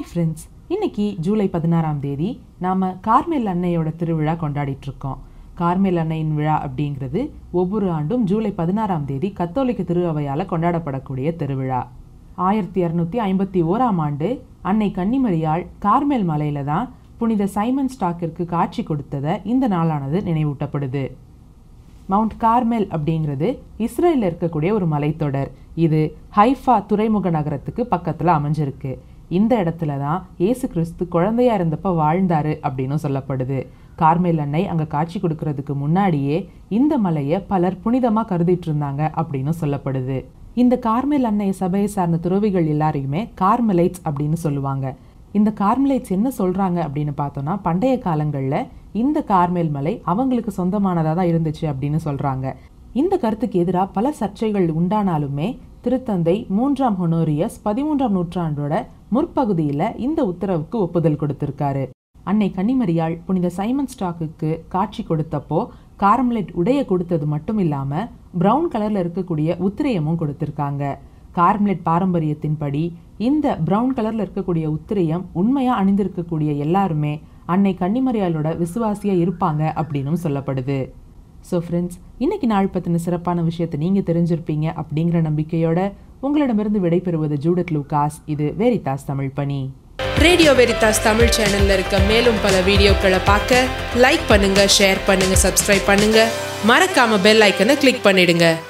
friends இன்னைக்கு ஜூலை பதினாறாம் தேதி நாம் கார்மேல் அன்னையோட திருவிழா கொண்டாடிட்டு இருக்கோம் கார்மேல் அன்னையின் விழா அப்படிங்கிறது ஒவ்வொரு ஆண்டும் ஜூலை பதினாறாம் தேதி கத்தோலிக்க திருஅவையால் கொண்டாடப்படக்கூடிய திருவிழா ஆயிரத்தி இரநூத்தி ஐம்பத்தி ஓராம் ஆண்டு அன்னை கன்னிமரியாள் கார்மேல் மலையில தான் புனித சைமன் ஸ்டாக்கிற்கு காட்சி கொடுத்ததை இந்த நாளானது நினைவூட்டப்படுது மவுண்ட் கார்மெல் அப்படிங்கிறது இஸ்ரேலில் இருக்கக்கூடிய ஒரு மலைத்தொடர் இது ஹைஃபா துறைமுக நகரத்துக்கு பக்கத்தில் அமைஞ்சிருக்கு இந்த இடத்துல தான் இயேசு கிறிஸ்து குழந்தையா இருந்தப்ப வாழ்ந்தாரு அப்படின்னு சொல்லப்படுது கார்மேல் அன்னை அங்கே காட்சி கொடுக்கறதுக்கு முன்னாடியே இந்த மலையை பலர் புனிதமாக கருதிட்டு இருந்தாங்க அப்படின்னு சொல்லப்படுது இந்த கார்மேல் அன்னை சபையை சார்ந்த துறவிகள் எல்லாரையுமே கார்மலைட்ஸ் அப்படின்னு சொல்லுவாங்க இந்த கார்மலைட்ஸ் என்ன சொல்றாங்க அப்படின்னு பார்த்தோம்னா பண்டைய காலங்களில் இந்த கார்மேல் மலை அவங்களுக்கு சொந்தமானதாக தான் இருந்துச்சு அப்படின்னு சொல்றாங்க இந்த கருத்துக்கு எதிராக பல சர்ச்சைகள் உண்டானாலுமே திருத்தந்தை மூன்றாம் ஹொனோரியஸ் பதிமூன்றாம் நூற்றாண்டோட முற்பகுதியில் இந்த உத்தரவுக்கு ஒப்புதல் கொடுத்திருக்காரு அன்னை கன்னிமரியாள் புனித சைமன் ஸ்டாக்குக்கு காட்சி கொடுத்தப்போ கார்மலைட் உடைய கொடுத்தது மட்டும் இல்லாமல் பிரவுன் கலரில் இருக்கக்கூடிய உத்திரையமும் கொடுத்திருக்காங்க கார்மலைட் பாரம்பரியத்தின்படி இந்த பிரவுன் கலர்ல இருக்கக்கூடிய உத்திரையம் உண்மையா அணிந்திருக்கக்கூடிய எல்லாருமே அன்னை கன்னிமரியாளோட விசுவாசியா இருப்பாங்க அப்படின்னும் சொல்லப்படுது ஸோ ஃப்ரெண்ட்ஸ் இன்னைக்கு நாள் பற்றின சிறப்பான விஷயத்தை நீங்கள் தெரிஞ்சிருப்பீங்க அப்படிங்கிற நம்பிக்கையோட உங்களிடமிருந்து விடைபெறுவது ஜூடத் லூகாஸ் இது வெரிதாஸ் தமிழ் பணி ரேடியோ வெரிதாஸ் தமிழ் சேனல்ல இருக்க மேலும் பல வீடியோக்களை பார்க்க லைக் பண்ணுங்க ஷேர் பண்ணுங்க சப்ஸ்கிரைப் பண்ணுங்க மறக்காம பெல் ஐக்கனை கிளிக் பண்ணிடுங்க